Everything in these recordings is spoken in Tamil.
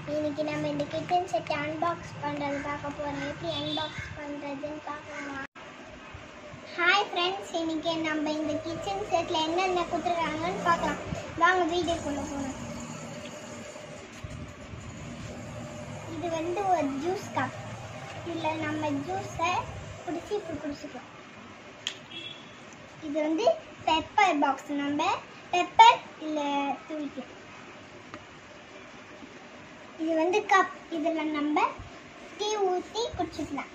இன்னைக்கு நம்ம இந்த கிச்சன் செட் அன்பாக்ஸ் பண்ணுறது பார்க்க போகிறோம் எப்படி அன்பாக்ஸ் பண்ணுறதுன்னு பார்க்கலாம் ஹாய் ஃப்ரெண்ட்ஸ் இன்னைக்கு நம்ம இந்த கிச்சன் செட்டில் என்னென்ன கொடுத்துருக்காங்கன்னு பார்க்கலாம் வாங்க வீடியோக்குள்ளே போகணும் இது வந்து ஒரு ஜூஸ் கப் இதில் நம்ம ஜூஸை பிடிச்சி இப்படி குடிச்சிக்கலாம் இது வந்து பெப்பர் பாக்ஸ் நம்ம பெப்பர் இல்லை தூவிக்கலாம் இது வந்து கப் இதில் நம்ம டீ ஊற்றி குடிச்சிக்கலாம்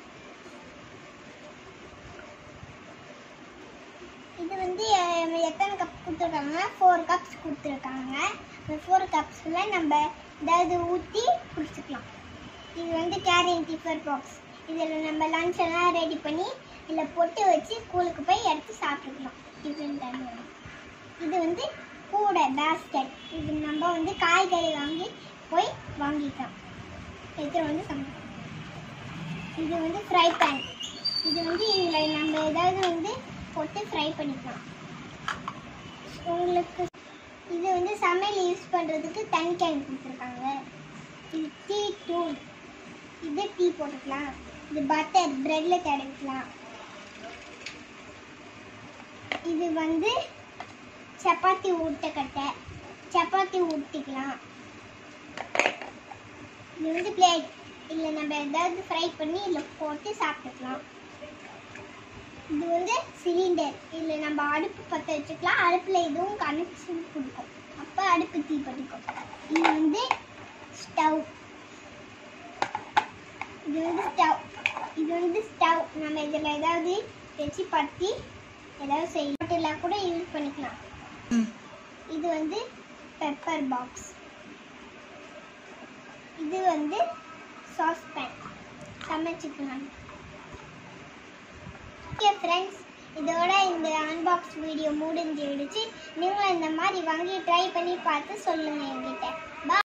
இது வந்து அஹ், எத்தனை கப் கொடுத்துருக்காங்க ஃபோர் கப்ஸ் கொடுத்துருக்காங்க அந்த ஃபோர் கப்ஸில் நம்ம ஏதாவது ஊற்றி குடிச்சிக்கலாம் இது வந்து கேரிங் டிஃபர் பாக்ஸ் இதில் நம்ம லஞ்ச் எல்லாம் ரெடி பண்ணி இதில் பொட்டு வச்சு ஸ்கூலுக்கு போய் எடுத்து சாப்பிட்டுக்கலாம் டிஃபன் டைம் இது வந்து கூடை பேஸ்கெட் இது நம்ம வந்து காய்கறி வாங்கி போய் வாங்கிக்கலாம் எடுத்துகிட்டு வந்து சமைக்கலாம் இது வந்து ஃப்ரை பேன் இது வந்து இதில் நம்ம ஏதாவது வந்து போட்டு ஃப்ரை பண்ணிக்கலாம் உங்களுக்கு இது வந்து சமையல் யூஸ் பண்ணுறதுக்கு தனி கேன் கொடுத்துருக்காங்க இது டீ தூள் இது டீ போட்டுக்கலாம் இது பட்டர் ப்ரெட்டில் தடவிக்கலாம் இது வந்து சப்பாத்தி ஊட்டக்கட்டை சப்பாத்தி ஊட்டிக்கலாம் இது வந்து பிளேட் இல்லை நம்ம ஏதாவது ஃப்ரை பண்ணி இதில் போட்டு சாப்பிட்டுக்கலாம் இது வந்து சிலிண்டர் இதில் நம்ம அடுப்பு பற்ற வச்சுக்கலாம் அடுப்பில் இதுவும் கனெக்ஷன் கொடுக்கும் அப்போ அடுப்பு தீ பற்றிக்கும் இது வந்து ஸ்டவ் இது வந்து ஸ்டவ் இது வந்து ஸ்டவ் நம்ம இதில் ஏதாவது வச்சு பற்றி ஏதாவது செய்யலாம் கூட யூஸ் பண்ணிக்கலாம் இது வந்து பெப்பர் பாக்ஸ் இது வந்து சாஸ் பேன் சமைச்சுக்கலாம் ஓகே ஃப்ரெண்ட்ஸ் இதோட இந்த அன்பாக்ஸ் வீடியோ முடிஞ்சிடுச்சு நீங்களும் இந்த மாதிரி வாங்கி ட்ரை பண்ணி பார்த்து சொல்லுங்கள் என்கிட்ட